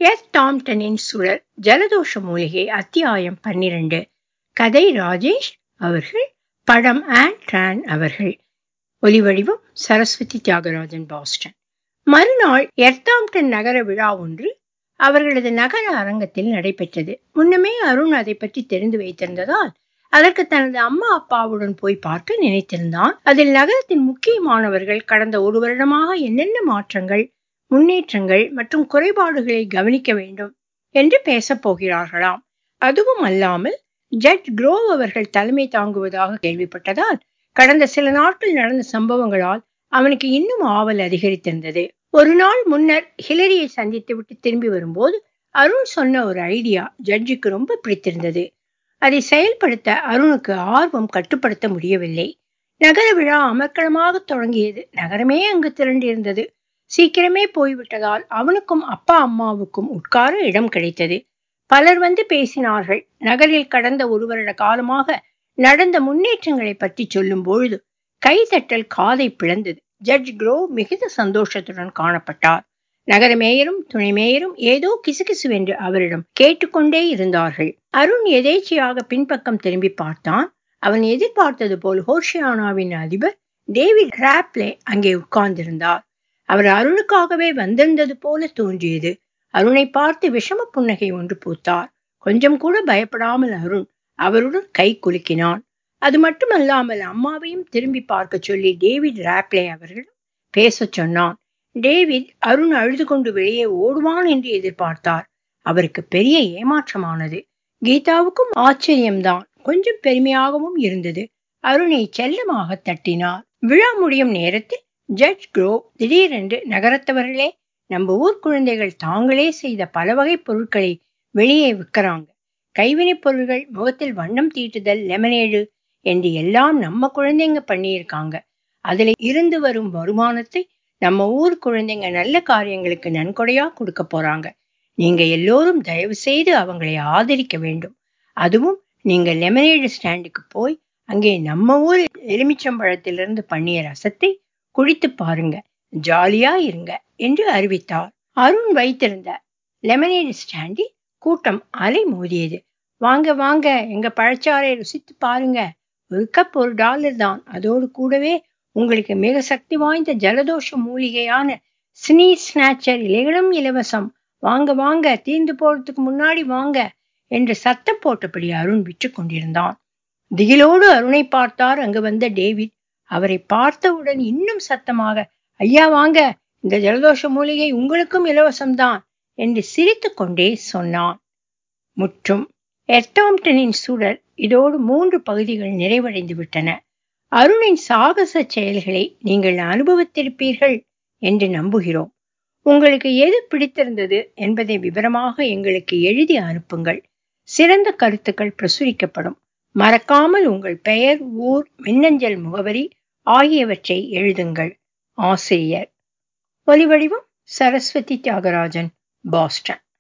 S டாம்டனின் சுழல் ஜலதோஷ மூலிகை அத்தியாயம் பன்னிரண்டு கதை ராஜேஷ் அவர்கள் படம் ஆன் ட்ரான் அவர்கள் ஒலிவடிவம் சரஸ்வதி தியாகராஜன் பாஸ்டன் மறுநாள் எர்த்தாம்டன் நகர விழா ஒன்று அவர்களது நகர அரங்கத்தில் நடைபெற்றது முன்னமே அருண் அதை பற்றி தெரிந்து வைத்திருந்ததால் அதற்கு தனது அம்மா அப்பாவுடன் போய் பார்க்க நினைத்திருந்தான் அதில் நகரத்தின் முக்கியமானவர்கள் கடந்த ஒரு வருடமாக என்னென்ன மாற்றங்கள் முன்னேற்றங்கள் மற்றும் குறைபாடுகளை கவனிக்க வேண்டும் என்று பேசப் போகிறார்களாம் அதுவும் அல்லாமல் ஜட்ஜ் குரோவ் அவர்கள் தலைமை தாங்குவதாக கேள்விப்பட்டதால் கடந்த சில நாட்கள் நடந்த சம்பவங்களால் அவனுக்கு இன்னும் ஆவல் அதிகரித்திருந்தது ஒரு நாள் முன்னர் ஹிலரியை சந்தித்து விட்டு திரும்பி வரும்போது அருண் சொன்ன ஒரு ஐடியா ஜட்ஜுக்கு ரொம்ப பிடித்திருந்தது அதை செயல்படுத்த அருணுக்கு ஆர்வம் கட்டுப்படுத்த முடியவில்லை நகர விழா அமர்க்களமாக தொடங்கியது நகரமே அங்கு திரண்டிருந்தது சீக்கிரமே போய்விட்டதால் அவனுக்கும் அப்பா அம்மாவுக்கும் உட்கார இடம் கிடைத்தது பலர் வந்து பேசினார்கள் நகரில் கடந்த ஒரு வருட காலமாக நடந்த முன்னேற்றங்களை பற்றி சொல்லும் பொழுது கைதட்டல் காதை பிளந்தது ஜட்ஜ் குரோ மிகுந்த சந்தோஷத்துடன் காணப்பட்டார் நகர மேயரும் துணை மேயரும் ஏதோ கிசுகிசுவென்று அவரிடம் கேட்டுக்கொண்டே இருந்தார்கள் அருண் எதேச்சியாக பின்பக்கம் திரும்பி பார்த்தான் அவன் எதிர்பார்த்தது போல் ஹோஷியானாவின் அதிபர் டேவிட் ராப்லே அங்கே உட்கார்ந்திருந்தார் அவர் அருணுக்காகவே வந்திருந்தது போல தோன்றியது அருணை பார்த்து விஷம புன்னகை ஒன்று பூத்தார் கொஞ்சம் கூட பயப்படாமல் அருண் அவருடன் கை குலுக்கினான் அது மட்டுமல்லாமல் அம்மாவையும் திரும்பி பார்க்க சொல்லி டேவிட் ராப்லே அவர்களிடம் பேசச் சொன்னான் டேவிட் அருண் அழுது கொண்டு வெளியே ஓடுவான் என்று எதிர்பார்த்தார் அவருக்கு பெரிய ஏமாற்றமானது கீதாவுக்கும் ஆச்சரியம்தான் கொஞ்சம் பெருமையாகவும் இருந்தது அருணை செல்லமாக தட்டினார் விழா முடியும் நேரத்தில் ஜட்ஜ் குரோ திடீரென்று நகரத்தவர்களே நம்ம ஊர் குழந்தைகள் தாங்களே செய்த பல வகை பொருட்களை வெளியே விற்கிறாங்க கைவினைப் பொருள்கள் முகத்தில் வண்ணம் தீட்டுதல் லெமனேடு என்று எல்லாம் நம்ம குழந்தைங்க பண்ணியிருக்காங்க அதுல இருந்து வரும் வருமானத்தை நம்ம ஊர் குழந்தைங்க நல்ல காரியங்களுக்கு நன்கொடையா கொடுக்க போறாங்க நீங்க எல்லோரும் தயவு செய்து அவங்களை ஆதரிக்க வேண்டும் அதுவும் நீங்க லெமனேடு ஸ்டாண்டுக்கு போய் அங்கே நம்ம ஊர் எலுமிச்சம்பழத்திலிருந்து பண்ணிய ரசத்தை குடித்து பாருங்க ஜாலியா இருங்க என்று அறிவித்தார் அருண் வைத்திருந்த லெமனேடு ஸ்டாண்டில் கூட்டம் அலை மோதியது வாங்க வாங்க எங்க பழச்சாறை ருசித்து பாருங்க ஒரு கப் ஒரு டாலர் தான் அதோடு கூடவே உங்களுக்கு மிக சக்தி வாய்ந்த ஜலதோஷ மூலிகையான ஸ்னீ ஸ்நாச்சர் இலைகளும் இலவசம் வாங்க வாங்க தீர்ந்து போறதுக்கு முன்னாடி வாங்க என்று சத்தம் போட்டபடி அருண் விற்று கொண்டிருந்தான் திகிலோடு அருணை பார்த்தார் அங்கு வந்த டேவிட் அவரை பார்த்தவுடன் இன்னும் சத்தமாக ஐயா வாங்க இந்த ஜலதோஷ மூலிகை உங்களுக்கும் இலவசம்தான் என்று சிரித்து கொண்டே சொன்னான் முற்றும் எர்டாம்டனின் சுடர் இதோடு மூன்று பகுதிகள் நிறைவடைந்து விட்டன அருணின் சாகச செயல்களை நீங்கள் அனுபவித்திருப்பீர்கள் என்று நம்புகிறோம் உங்களுக்கு எது பிடித்திருந்தது என்பதை விவரமாக எங்களுக்கு எழுதி அனுப்புங்கள் சிறந்த கருத்துக்கள் பிரசுரிக்கப்படும் மறக்காமல் உங்கள் பெயர் ஊர் மின்னஞ்சல் முகவரி ஆகியவற்றை எழுதுங்கள் ஆசிரியர் ஒலிவடிவம் சரஸ்வதி தியாகராஜன் பாஸ்டன்